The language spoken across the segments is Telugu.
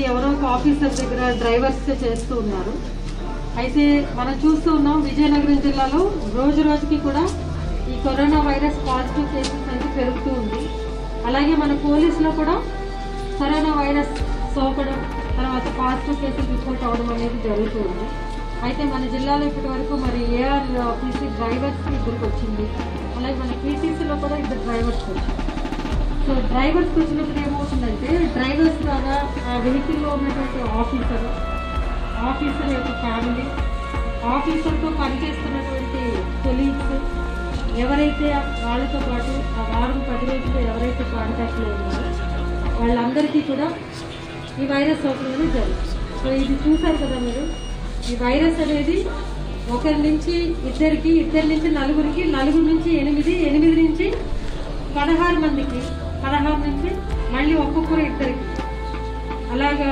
ఎవరో ఒక ఆఫీసర్ దగ్గర డ్రైవర్స్ చేస్తూ ఉన్నారు అయితే మనం చూస్తూ ఉన్నాం విజయనగరం జిల్లాలో రోజు రోజుకి కూడా ఈ కరోనా వైరస్ పాజిటివ్ కేసెస్ అనేది పెరుగుతూ ఉంది అలాగే మన పోలీసులో కూడా కరోనా వైరస్ సోకడం తర్వాత పాజిటివ్ కేసులు రిపోర్ట్ అవడం అనేది జరుగుతూ ఉంది అయితే మన జిల్లాలో ఇప్పటి వరకు మరి ఏఆర్ పీసీ డ్రైవర్స్ ఇద్దరికి వచ్చింది అలాగే మన పీసీసీలో కూడా ఇద్దరు డ్రైవర్స్ వచ్చింది సో డ్రైవర్స్కి వచ్చినప్పుడు ఏమవుతుందంటే డ్రైవర్స్ ద్వారా ఆ వెహికల్లో ఉన్నటువంటి ఆఫీసర్ ఆఫీసర్ యొక్క ఫ్యామిలీ ఆఫీసర్తో పనిచేస్తున్నటువంటి కొలీగ్స్ ఎవరైతే వాళ్ళతో పాటు ఆ వారం పది రోజులు ఎవరైతే కాంటాక్ట్లో ఉన్నారో వాళ్ళందరికీ కూడా ఈ వైరస్ సోకడం అనేది జరుగుతుంది సో ఇది చూసారు కదా మీరు ఈ వైరస్ అనేది ఒకరి నుంచి ఇద్దరికి ఇద్దరి నుంచి నలుగురికి నలుగురు నుంచి ఎనిమిది ఎనిమిది నుంచి పదహారు మందికి పదహారు నుంచి మళ్ళీ ఒక్కొక్కరు ఇద్దరికి అలాగా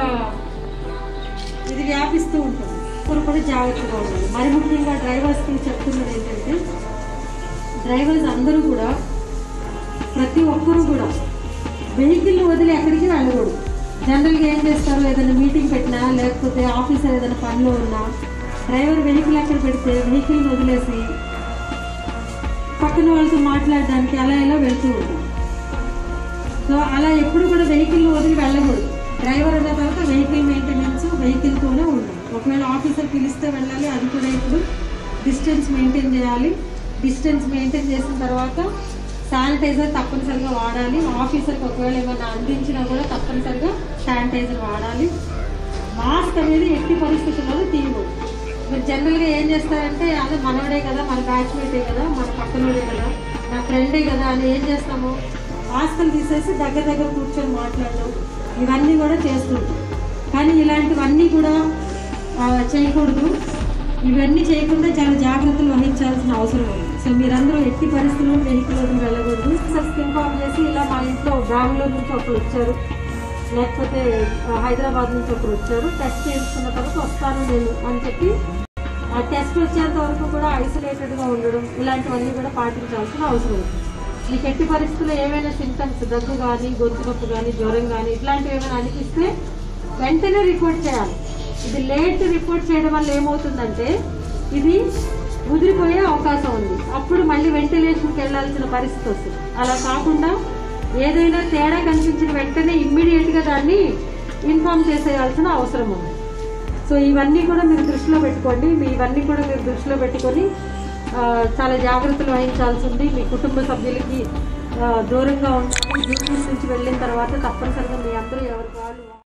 ఇది వ్యాపిస్తూ ఉంటుంది ఇప్పుడు కూడా జాగ్రత్తగా ఉండాలి మరి ముఖ్యంగా డ్రైవర్స్కి చెప్తున్నది ఏంటంటే డ్రైవర్స్ అందరూ కూడా ప్రతి ఒక్కరూ కూడా వెహికల్ వదిలి ఎక్కడికి వెళ్ళకూడదు జనరల్గా ఏం చేస్తారు ఏదైనా మీటింగ్ పెట్టినా లేకపోతే ఆఫీసర్ ఏదైనా పనిలో ఉన్నా డ్రైవర్ వెహికల్ ఎక్కడ పెడితే వెహికల్ వదిలేసి పక్కన వాళ్ళతో మాట్లాడడానికి అలా ఇలా వెళ్తూ ఉంటాం సో అలా ఎప్పుడు కూడా వెహికల్ వదిలి వెళ్ళకూడదు డ్రైవర్ అన్న తర్వాత వెహికల్ మెయింటెనెన్స్ వెహికల్తోనే ఉండాలి ఒకవేళ ఆఫీసర్ పిలిస్తే వెళ్ళాలి అది కూడా ఇప్పుడు డిస్టెన్స్ మెయింటైన్ చేయాలి డిస్టెన్స్ మెయింటైన్ చేసిన తర్వాత శానిటైజర్ తప్పనిసరిగా వాడాలి ఆఫీసర్కి ఒకవేళ ఏమైనా అందించినా కూడా తప్పనిసరిగా శానిటైజర్ వాడాలి మాస్క్ అనేది ఎట్టి పరిస్థితుల్లో తీయకూడదు మీరు జనరల్గా ఏం చేస్తారంటే అదే మనవడే కదా మన బ్యాచ్మేటే కదా మన పక్కనోడే కదా నా ఫ్రెండే కదా అని ఏం చేస్తాము మాస్కులు తీసేసి దగ్గర దగ్గర కూర్చొని మాట్లాడడం ఇవన్నీ కూడా చేస్తుంటాం కానీ ఇలాంటివన్నీ కూడా ఆ, చేయకూడదు ఇవన్నీ చేయకుండా చాలా జాగ్రత్తలు వహించాల్సిన అవసరం ఉంది సో మీరందరూ ఎట్టి పరిస్థితుల్లో వెహికల్ వదిలి వెళ్ళకూడదు ఫస్ట్ ఇన్ఫార్మ్ చేసి ఇలా మా ఇంట్లో బెంగళూరు నుంచి ఒకరు వచ్చారు లేకపోతే ఆ, హైదరాబాద్ నుంచి ఒకరు వచ్చారు టెస్ట్ చేయించుకున్న తర్వాత వస్తాను నేను అని చెప్పి ఆ టెస్ట్ వచ్చేంత వరకు కూడా ఐసోలేటెడ్గా ఉండడం ఇలాంటివన్నీ కూడా పాటించాల్సిన అవసరం ఉంది మీకు ఎట్టి పరిస్థితుల్లో ఏమైనా సింటమ్స్ దగ్గు కానీ గొంతు నొప్పి కానీ జ్వరం కానీ ఇట్లాంటివి ఏమైనా అనిపిస్తే వెంటనే రిపోర్ట్ చేయాలి ఇది లేట్ రిపోర్ట్ చేయడం వల్ల ఏమవుతుందంటే ఇది ముదిరిపోయే అవకాశం ఉంది అప్పుడు మళ్ళీ వెంటిలేషన్కి వెళ్ళాల్సిన పరిస్థితి వస్తుంది అలా కాకుండా ఏదైనా తేడా కనిపించిన వెంటనే ఇమ్మీడియట్గా దాన్ని ఇన్ఫామ్ చేసేయాల్సిన అవసరం ఉంది సో ఇవన్నీ కూడా మీరు దృష్టిలో పెట్టుకోండి మీ ఇవన్నీ కూడా మీరు దృష్టిలో పెట్టుకొని ఆ, చాలా జాగ్రత్తలు వహించాల్సి ఉంది మీ కుటుంబ సభ్యులకి ఆ, దూరంగా ఉండాలి డ్యూటీస్ నుంచి వెళ్ళిన తర్వాత తప్పనిసరిగా మీ అందరూ ఎవరికి వాళ్ళు